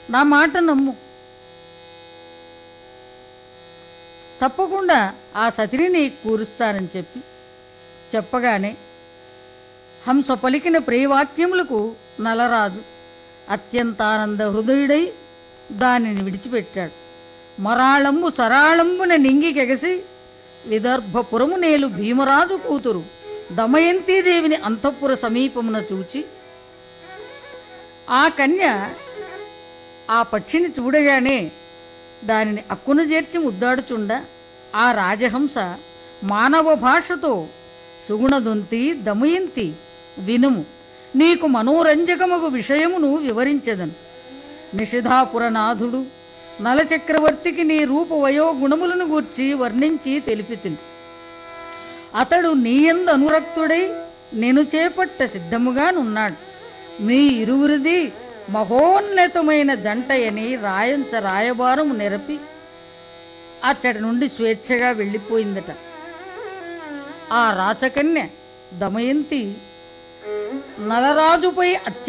నా మాట నమ్ము తప్పకుండా ఆ సతిని నీ కూరుస్తానని చెప్పి చెప్పగానే హంస పలికిన ప్రియవాక్యములకు నలరాజు అత్యంతానంద హృదయుడై దానిని విడిచిపెట్టాడు మరాళంబు సరాళంబున నింగికెగసి విదర్భపురము నేలు భీమరాజు కూతురు దమయంతీదేవిని అంతఃపుర సమీపమున చూచి ఆ కన్య ఆ పక్షిని చూడగానే దానిని అక్కున చేర్చి ముద్దాడుచుండ ఆ రాజహంస మానవ భాషతో సుగుణదొంతి దమయంతి వినుము నీకు మనోరంజకమగు విషయమును వివరించెదను నిషిధాపురనాథుడు నలచక్రవర్తికి నీ రూప వయోగుణములను గూర్చి వర్ణించి తెలిపితిని అతడు నీయందు అనురక్తుడై నేను చేపట్ట సిద్ధముగానున్నాడు మీ ఇరువురిది మహోన్నతమైన జంటయని రాయంచ రాయబారము నెరపి అచ్చటి నుండి స్వేచ్ఛగా వెళ్ళిపోయిందట ఆ రాచకన్య దమయంతి నలరాజుపై అత్య